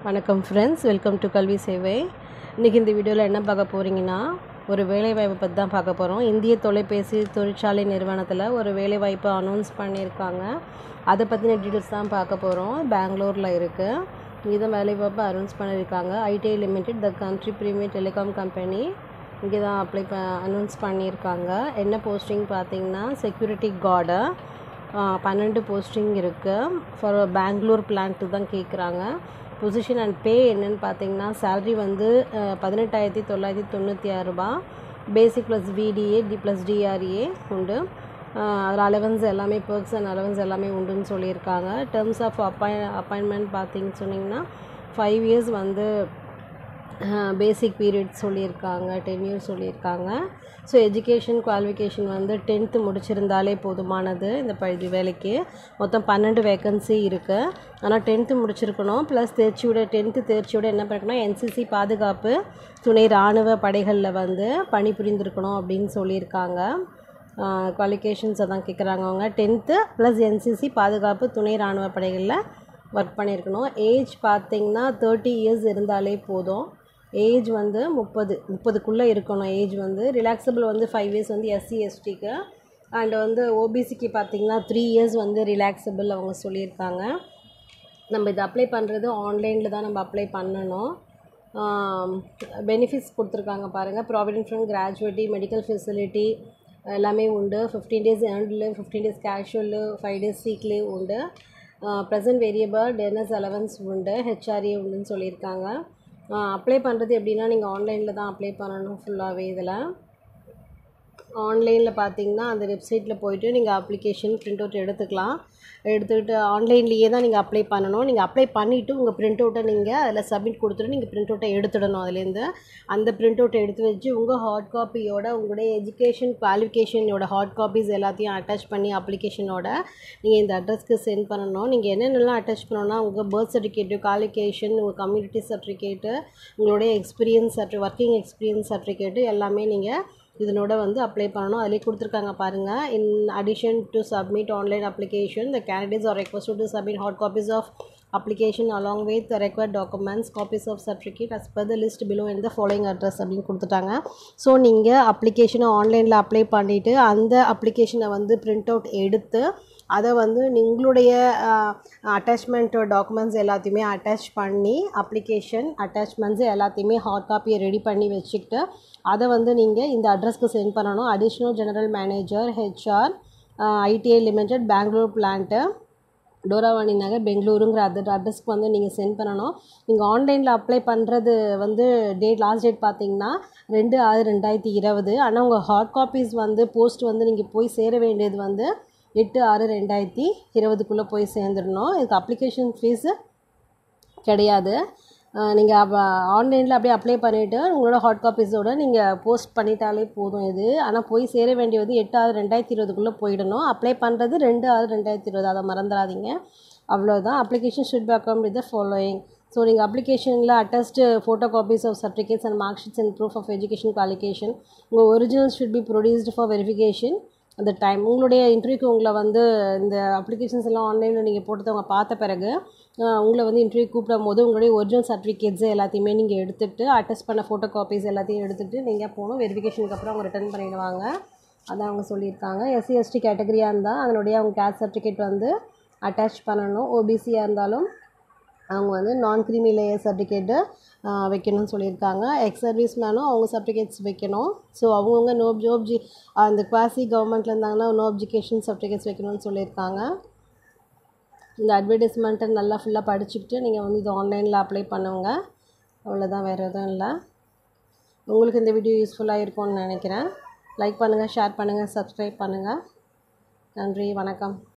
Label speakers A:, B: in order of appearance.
A: வணக்கம் friends welcome to கல்வி சேவை இன்றைக்கி இந்த வீடியோவில் என்ன பார்க்க போகிறீங்கன்னா ஒரு வேலைவாய்ப்பை பற்றி தான் பார்க்க போகிறோம் இந்திய தொலைபேசி தொழிற்சாலை நிறுவனத்தில் ஒரு வேலைவாய்ப்பு அனௌன்ஸ் பண்ணியிருக்காங்க அதை பற்றின டீட்டெயில்ஸ் தான் பார்க்க போகிறோம் பெங்களூரில் இருக்குது இதுதான் வேலைவாய்ப்பு அனௌன்ஸ் பண்ணியிருக்காங்க ITI limited the country premier telecom company இங்கே தான் அப்ளை ப அனௌன்ஸ் பண்ணியிருக்காங்க என்ன போஸ்டிங் பார்த்தீங்கன்னா செக்யூரிட்டி கார்டு பன்னெண்டு போஸ்டிங் இருக்குது ஃபார் பெங்களூர் பிளான்ட்டு தான் கேட்குறாங்க பொசிஷன் அண்ட் பே என்னன்னு பார்த்தீங்கன்னா சேல்ரி வந்து அஹ், பதினெட்டாயிரத்தி தொள்ளாயிரத்தி தொண்ணூற்றி ஆறு ரூபா basic plus VDA T plus TRA உண்டு அதில் அலவன்ஸ் எல்லாமே பர்க்ஸ் அண்ட் அலவன்ஸ் எல்லாமே உண்டுன்னு சொல்லியிருக்காங்க டேர்ம்ஸ் ஆஃப் அப்பாய் அப்பாயின்மெண்ட் பார்த்தீங்க சொன்னிங்கன்னா ஃபைவ் இயர்ஸ் வந்து பேசிக் பீரியட் சொல்லியிருக்காங்க டென் இயர்ஸ் சொல்லியிருக்காங்க ஸோ எஜுகேஷன் குவாலிஃபிகேஷன் வந்து டென்த்து முடிச்சிருந்தாலே போதுமானது இந்த பள்ளி வேலைக்கு மொத்தம் பன்னெண்டு வேக்கன்சி இருக்குது ஆனால் டென்த்து முடிச்சிருக்கணும் ப்ளஸ் தேர்ச்சியோட டென்த்து தேர்ச்சியோட என்ன பண்ணிருக்கணும் என்சிசி பாதுகாப்பு துணை இராணுவ படைகளில் வந்து பணிபுரிந்திருக்கணும் அப்படின்னு சொல்லியிருக்காங்க குவாலிஃபிகேஷன்ஸை தான் கேட்குறாங்க அவங்க டென்த்து ப்ளஸ் என்சிசி பாதுகாப்பு துணை இராணுவ படைகளில் ஒர்க் பண்ணியிருக்கணும் ஏஜ் பார்த்தீங்கன்னா தேர்ட்டி இயர்ஸ் இருந்தாலே போதும் ஏஜ் வந்து முப்பது முப்பதுக்குள்ளே இருக்கணும் ஏஜ் வந்து ரிலாக்ஸபிள் வந்து ஃபைவ் இயர்ஸ் வந்து எஸ்சி எஸ்டிக்கு அண்ட் வந்து ஓபிசிக்கு பார்த்தீங்கன்னா த்ரீ இயர்ஸ் வந்து ரிலாக்ஸபிள் அவங்க சொல்லியிருக்காங்க நம்ம இது அப்ளை பண்ணுறது ஆன்லைனில் தான் நம்ம அப்ளை பண்ணணும் பெனிஃபிட்ஸ் கொடுத்துருக்காங்க பாருங்கள் provident fund gratuity medical facility எல்லாமே உண்டு fifteen days earned fifteen days casual five days sick leave உண்டு ப்ரெசன்ட் வேரியபிள் டெர்னஸ் அலவன்ஸ் உண்டு ஹெச்ஆர்ஏ உண்டுன்னு சொல்லியிருக்காங்க அப்ளை பண்ணுறது எப்படின்னா நீங்கள் ஆன்லைனில் தான் அப்ளை பண்ணணும் ஃபுல்லாகவே இதில் ஆன்லைனில் பார்த்தீங்கன்னா அந்த வெப்சைட்டில் போயிட்டு நீங்கள் அப்ளிகேஷன் பிரிண்ட் அவுட் எடுத்துக்கலாம் எடுத்துக்கிட்டு ஆன்லைன்லேயே தான் நீங்கள் அப்ளை பண்ணணும் நீங்கள் அப்ளை பண்ணிவிட்டு உங்கள் பிரிண்ட் அவுட்டை நீங்கள் அதில் சப்மிட் கொடுத்துட்டு நீங்கள் பிரிண்ட் அவுட்டை எடுத்துடணும் அதுலேருந்து அந்த பிரிண்ட் அவுட்டை எடுத்து வச்சு உங்கள் ஹார்ட் காப்பியோட உங்களுடைய எஜுகேஷன் குவாலிஃபிகேஷனோட ஹார்ட் காப்பீஸ் எல்லாத்தையும் அட்டாச் பண்ணி அப்ளிகேஷனோட நீங்கள் இந்த அட்ரஸ்க்கு சென்ட் பண்ணணும் நீங்கள் என்னென்னலாம் அட்டாச் பண்ணணும்னா உங்கள் பர்த் சர்டிஃபிகேட்டு குவாலிஃபிகேஷன் உங்கள் கம்யூனிட்டி சர்டிஃபிகேட்டு உங்களுடைய experience certi working experience certificate எல்லாமே நீங்கள் இதனோட வந்து அப்ளை பண்ணணும் அதிலே கொடுத்துருக்காங்க பாருங்கள் in addition to submit online application the candidates are request to submit hard copies of application along with required documents copies of certificate as per the list below இந்த following address அப்படின்னு கொடுத்துட்டாங்க so நீங்கள் அப்ளிகேஷனை ஆன்லைனில் apply பண்ணிவிட்டு அந்த அப்ளிகேஷனை வந்து பிரிண்ட் அவுட் எடுத்து அதை வந்து உங்களுடைய அட்டாச்மெண்ட் டாக்குமெண்ட்ஸ் எல்லாத்தையுமே அட்டாச் பண்ணி அப்ளிகேஷன் அட்டாச்மெண்ட்ஸ் எல்லாத்தையுமே ஹார்ட் காப்பியை ரெடி பண்ணி வச்சுக்கிட்டு அதை வந்து நீங்கள் இந்த அட்ரஸ்க்கு சென்ட் பண்ணணும் additional general manager HR ITI limited Bangalore plant Dooravani Nagar பெங்களூருங்கிற அது அட்ரஸ்க்கு வந்து நீங்கள் சென்ட் பண்ணணும் நீங்கள் ஆன்லைனில் அப்ளை பண்ணுறது வந்து டேட் லாஸ்ட் டேட் பார்த்தீங்கன்னா ரெண்டு ஆறு ரெண்டாயிரத்தி இருபது ஆனால் உங்கள் ஹார்ட் காப்பீஸ் வந்து போஸ்ட் வந்து நீங்கள் போய் சேர வேண்டியது வந்து எட்டு ஆறு ரெண்டாயிரத்தி இருபதுக்குள்ளே போய் சேர்ந்துடணும் இதுக்கு அப்ளிகேஷன் ஃபீஸு கிடையாது நீங்கள் அப்போ ஆன்லைனில் அப்படியே அப்ளை பண்ணிவிட்டு உங்களோட ஹாட் காப்பீஸோடு நீங்கள் போஸ்ட் பண்ணிட்டாலே போதும் இது ஆனால் போய் சேர வேண்டியது எட்டு ஆறு ரெண்டாயிரத்தி இருபதுக்குள்ளே போயிடணும் அப்ளை பண்ணுறது ரெண்டு ஆறு ரெண்டாயிரத்தி இருபது அதை மறந்துடாதீங்க அவ்வளோதான் அப்ளிகேஷன் ஷுட் பி அக்கம் வித் த ஃபாலோயிங் ஸோ நீங்கள் அப்ளிகேஷனில் attested photo copies of certificates and mark sheets and proof of education qualification உங்கள் original should be produced for verification அந்த டைம் உங்களுடைய இன்டர்வியூக்கு உங்களை வந்து இந்த அப்ளிகேஷன்ஸ் எல்லாம் ஆன்லைனில் நீங்கள் போட்டு அவங்க பார்த்த பிறகு அஹ், உங்களை வந்து இன்டர்வியூ கூப்பிடும் போது உங்களுடைய ஒரிஜினல் சர்டிஃபிகேட்ஸ் எல்லாத்தையுமே நீங்கள் எடுத்துகிட்டு அட்டஸ்ட் பண்ண ஃபோட்டோ காப்பீஸ் எல்லாத்தையும் எடுத்துகிட்டு நீங்கள் போகணும் வெரிஃபிகேஷனுக்கு அப்புறம் அவங்க ரிட்டர்ன் பண்ணிடுவாங்க அதான் அவங்க சொல்லியிருக்காங்க எஸ்சி எஸ்டி கேட்டகரியாக இருந்தால் அதனுடைய அவங்க கேஸ்ட் சர்டிஃபிகேட் வந்து அட்டாச் பண்ணணும் ஓபிசியாக இருந்தாலும் அவங்க வந்து நான் கிரிமி லேயர் சர்டிஃபிகேட்டு வைக்கணும்னு சொல்லியிருக்காங்க எக்ஸ் சர்வீஸ் மேனும் அவங்க சர்டிஃபிகேட்ஸ் வைக்கணும் ஸோ அவங்கவுங்க நோ ஜோப்ஜி அந்த குவாசி கவர்மெண்ட்டில் இருந்தாங்கன்னா நோ எஜுகேஷன் சர்டிஃபிகேட்ஸ் வைக்கணும்னு சொல்லியிருக்காங்க இந்த அட்வர்டைஸ்மெண்ட்டை நல்லா ஃபுல்லாக படிச்சுக்கிட்டு நீங்கள் வந்து இது ஆன்லைனில் அப்ளை பண்ணுங்க அவ்வளோதான் வேறு எதுவும் இல்லை உங்களுக்கு இந்த வீடியோ யூஸ்ஃபுல்லாக இருக்கும்னு நினைக்கிறேன் லைக் பண்ணுங்கள் ஷேர் பண்ணுங்கள் சப்ஸ்கிரைப் பண்ணுங்கள் நன்றி வணக்கம்